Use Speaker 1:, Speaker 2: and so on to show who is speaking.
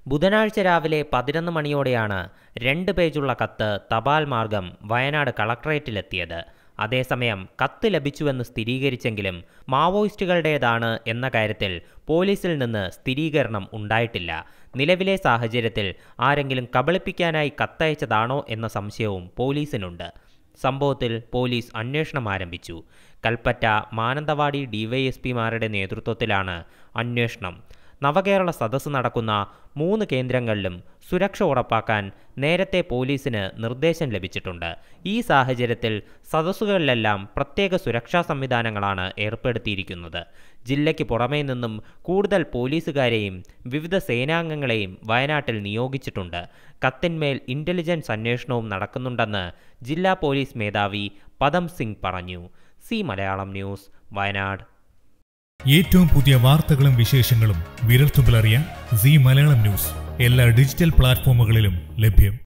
Speaker 1: ബുധനാഴ്ച രാവിലെ പതിനൊന്ന് മണിയോടെയാണ് രണ്ട് പേജുള്ള കത്ത് തപാൽ മാർഗം വയനാട് കളക്ടറേറ്റിലെത്തിയത് അതേസമയം കത്ത് ലഭിച്ചുവെന്ന് സ്ഥിരീകരിച്ചെങ്കിലും മാവോയിസ്റ്റുകളുടേതാണ് എന്ന കാര്യത്തിൽ പോലീസിൽ നിന്ന് സ്ഥിരീകരണം ഉണ്ടായിട്ടില്ല നിലവിലെ സാഹചര്യത്തിൽ ആരെങ്കിലും കബളിപ്പിക്കാനായി കത്തയച്ചതാണോ എന്ന സംശയവും പോലീസിനുണ്ട് സംഭവത്തിൽ പോലീസ് അന്വേഷണം ആരംഭിച്ചു കൽപ്പറ്റ മാനന്തവാടി ഡിവൈഎസ്പിമാരുടെ നേതൃത്വത്തിലാണ് അന്വേഷണം നവകേരള സദസ്സ് നടക്കുന്ന മൂന്ന് കേന്ദ്രങ്ങളിലും സുരക്ഷ ഉറപ്പാക്കാൻ നേരത്തെ പോലീസിന് നിർദ്ദേശം ലഭിച്ചിട്ടുണ്ട് ഈ സാഹചര്യത്തിൽ സദസ്സുകളിലെല്ലാം പ്രത്യേക സുരക്ഷാ സംവിധാനങ്ങളാണ് ഏർപ്പെടുത്തിയിരിക്കുന്നത് ജില്ലയ്ക്ക് പുറമേ നിന്നും കൂടുതൽ പോലീസുകാരെയും വിവിധ സേനാംഗങ്ങളെയും വയനാട്ടിൽ നിയോഗിച്ചിട്ടുണ്ട് കത്തിന്മേൽ ഇന്റലിജൻസ് അന്വേഷണവും നടക്കുന്നുണ്ടെന്ന് ജില്ലാ പോലീസ് മേധാവി പദം സിംഗ് പറഞ്ഞു സി മലയാളം ന്യൂസ് വയനാട്
Speaker 2: ഏറ്റവും പുതിയ വാർത്തകളും വിശേഷങ്ങളും വിരൽത്തുമ്പിലറിയാൻ സി മലയാളം ന്യൂസ് എല്ലാ ഡിജിറ്റൽ പ്ലാറ്റ്ഫോമുകളിലും ലഭ്യം